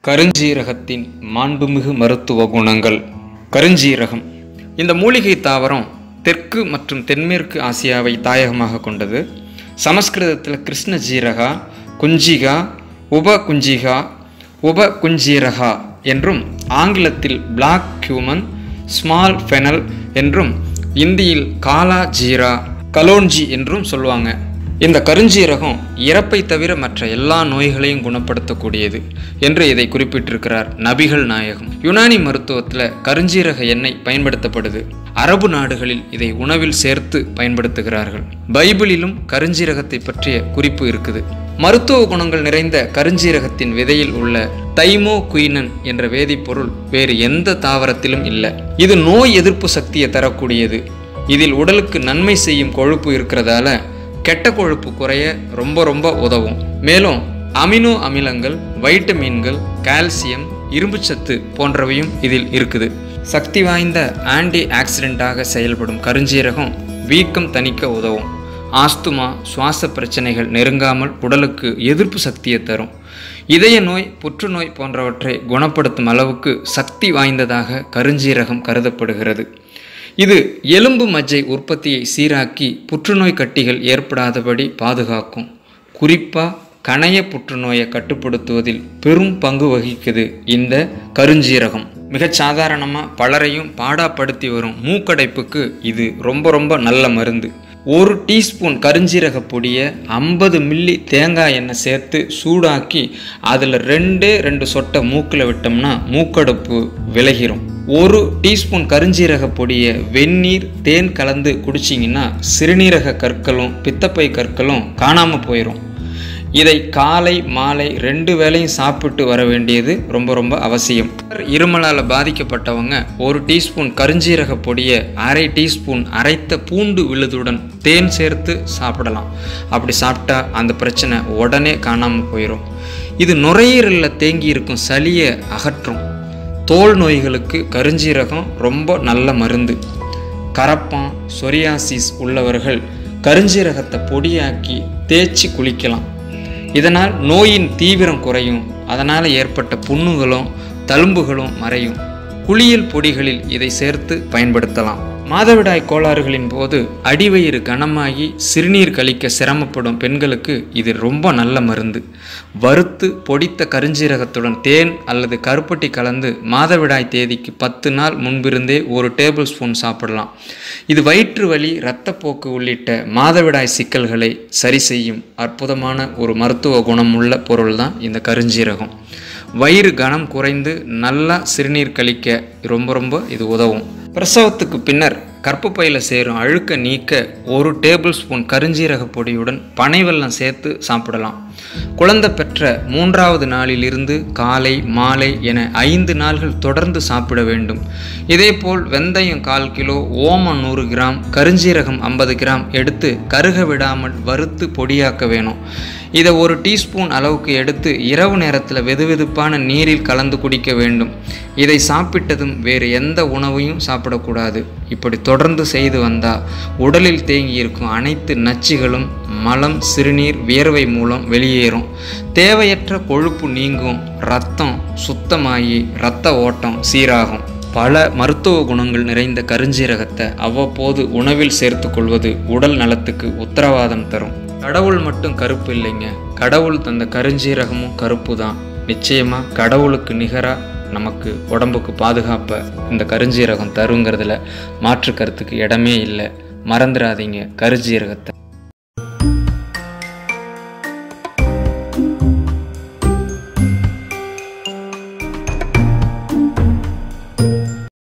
கருஞ்சீரகத்தின் மாண்புமிகு மருத்துவ குணங்கள் கருஞ்சீரகம் இந்த மூலிகை தாவரம் தெற்கு மற்றும் தென்மேற்கு ஆசியாவை தாயகமாக கொண்டது சமஸ்கிருதத்தில் கிருஷ்ண ஜீரகா குஞ்சிகா உப குஞ்சிகா உப குஞ்சீரகா என்றும் ஆங்கிலத்தில் பிளாக் கியூமன் ஸ்மால் ஃபெனல் என்றும் இந்தியில் காலா ஜீரா கலோன்ஜி என்றும் சொல்லுவாங்க இந்த கருஞ்சீரகம் இறப்பை தவிர மற்ற எல்லா நோய்களையும் குணப்படுத்தக்கூடியது என்று இதை குறிப்பிட்டிருக்கிறார் நபிகள் நாயகம் யுனானி மருத்துவத்தில் கருஞ்சீரக எண்ணெய் பயன்படுத்தப்படுது அரபு நாடுகளில் இதை உணவில் சேர்த்து பயன்படுத்துகிறார்கள் பைபிளிலும் கருஞ்சீரகத்தை பற்றிய குறிப்பு இருக்குது மருத்துவ குணங்கள் நிறைந்த கருஞ்சீரகத்தின் விதையில் உள்ள தைமோ குயினன் என்ற வேதிப்பொருள் வேறு எந்த தாவரத்திலும் இல்லை இது நோய் எதிர்ப்பு சக்தியை தரக்கூடியது இதில் உடலுக்கு நன்மை செய்யும் கொழுப்பு இருக்கிறதால கெட்ட கொழுப்பு குறைய ரொம்ப ரொம்ப உதவும் மேலும் அமினோ அமிலங்கள் வைட்டமின்கள் கால்சியம் இரும்புச்சத்து போன்றவையும் இதில் இருக்குது சக்தி வாய்ந்த ஆன்டி ஆக்சிடென்ட்டாக செயல்படும் கருஞ்சீரகம் வீக்கம் தணிக்க உதவும் ஆஸ்துமா சுவாச பிரச்சனைகள் நெருங்காமல் உடலுக்கு எதிர்ப்பு சக்தியை தரும் இதய நோய் புற்றுநோய் போன்றவற்றை குணப்படுத்தும் அளவுக்கு சக்தி வாய்ந்ததாக கருஞ்சீரகம் கருதப்படுகிறது இது எலும்பு மஜ்ஜை உற்பத்தியை சீராக்கி புற்றுநோய் கட்டிகள் ஏற்படாதபடி பாதுகாக்கும் குறிப்பாக கணைய புற்றுநோயை கட்டுப்படுத்துவதில் பெரும் பங்கு வகிக்குது இந்த கருஞ்சீரகம் மிகச் சாதாரணமாக பலரையும் பாடாப்படுத்தி வரும் மூக்கடைப்புக்கு இது ரொம்ப ரொம்ப நல்ல மருந்து ஒரு டீஸ்பூன் கருஞ்சீரக பொடியை ஐம்பது மில்லி தேங்காய் எண்ணெய் சேர்த்து சூடாக்கி அதில் ரெண்டே ரெண்டு சொட்டை மூக்கில் விட்டோம்னா மூக்கடுப்பு விலகிரும் ஒரு டீஸ்பூன் கருஞ்சீரக பொடியை வெந்நீர் தேன் கலந்து குடிச்சிங்கன்னா சிறுநீரக கற்களும் பித்தப்பை கற்களும் காணாமல் போயிடும் இதை காலை மாலை ரெண்டு வேளையும் சாப்பிட்டு வர வேண்டியது ரொம்ப ரொம்ப அவசியம் இருமலால் பாதிக்கப்பட்டவங்க ஒரு டீஸ்பூன் கருஞ்சீரக பொடியை அரை டீஸ்பூன் அரைத்த பூண்டு விழுதுடன் தேன் சேர்த்து சாப்பிடலாம் அப்படி சாப்பிட்டா அந்த பிரச்சனை உடனே காணாமல் போயிடும் இது நுரையீரலில் தேங்கி இருக்கும் சளியை அகற்றும் தோல் நோய்களுக்கு கருஞ்சீரகம் ரொம்ப நல்ல மருந்து கரப்பான் சொரியாசிஸ் உள்ளவர்கள் கருஞ்சீரகத்தை பொடியாக்கி தேய்ச்சி குளிக்கலாம் இதனால் நோயின் தீவிரம் குறையும் அதனால் ஏற்பட்ட புண்ணுகளும் தழும்புகளும் மறையும் குளியல் பொடிகளில் இதை சேர்த்து பயன்படுத்தலாம் மாதவிடாய் கோளாறுகளின் போது அடிவயிறு கனமாகி சிறுநீர் கழிக்க சிரமப்படும் பெண்களுக்கு இது ரொம்ப நல்ல மருந்து வறுத்து பொடித்த கருஞ்சீரகத்துடன் தேன் அல்லது கருப்பட்டி கலந்து மாதவிடாய் தேதிக்கு பத்து நாள் முன்பிருந்தே ஒரு டேபிள் ஸ்பூன் சாப்பிடலாம் இது வயிற்று வலி இரத்தப்போக்கு உள்ளிட்ட மாதவிடாய் சிக்கல்களை சரி செய்யும் அற்புதமான ஒரு மருத்துவ குணமுள்ள பொருள் தான் இந்த கருஞ்சீரகம் வயிறு கனம் குறைந்து நல்லா சிறுநீர் கழிக்க ரொம்ப ரொம்ப இது உதவும் பிரசவத்துக்கு பின்னர் கற்பப்பையில் சேரும் அழுக்க நீக்க ஒரு டேபிள் ஸ்பூன் கருஞ்சீரக பொடியுடன் பனை வெல்லம் சேர்த்து சாப்பிடலாம் குழந்தை பெற்ற மூன்றாவது நாளிலிருந்து காலை மாலை என ஐந்து நாள்கள் தொடர்ந்து சாப்பிட வேண்டும் இதேபோல் வெந்தயம் கால் கிலோ ஓமம் நூறு கிராம் கருஞ்சீரகம் ஐம்பது கிராம் எடுத்து கருக விடாமல் வறுத்து பொடியாக்க வேணும் இதை ஒரு டீஸ்பூன் அளவுக்கு எடுத்து இரவு நேரத்தில் வெதுவெதுப்பான நீரில் கலந்து குடிக்க வேண்டும் இதை சாப்பிட்டதும் வேறு எந்த உணவையும் சாப்பிடக்கூடாது இப்படி தொடர்ந்து செய்து வந்தால் உடலில் தேங்கி இருக்கும் அனைத்து நச்சுகளும் மலம் சிறுநீர் வியர்வை மூலம் வெளியேறும் தேவையற்ற கொழுப்பு நீங்கும் ரத்தம் சுத்தமாகி இரத்த ஓட்டம் சீராகும் பல மருத்துவ குணங்கள் நிறைந்த கருஞ்சீரகத்தை அவ்வப்போது உணவில் சேர்த்து கொள்வது உடல் நலத்துக்கு உத்தரவாதம் தரும் கடவுள் மட்டும் கருப்பு இல்லைங்க கடவுள் தந்த கருஞ்சீரகமும் கருப்பு தான் நிச்சயமாக கடவுளுக்கு நிகராக நமக்கு உடம்புக்கு பாதுகாப்பை இந்த கருஞ்சீரகம் தருங்கிறதுல மாற்று கருத்துக்கு இடமே இல்லை மறந்துடாதீங்க கருஞ்சீரகத்தை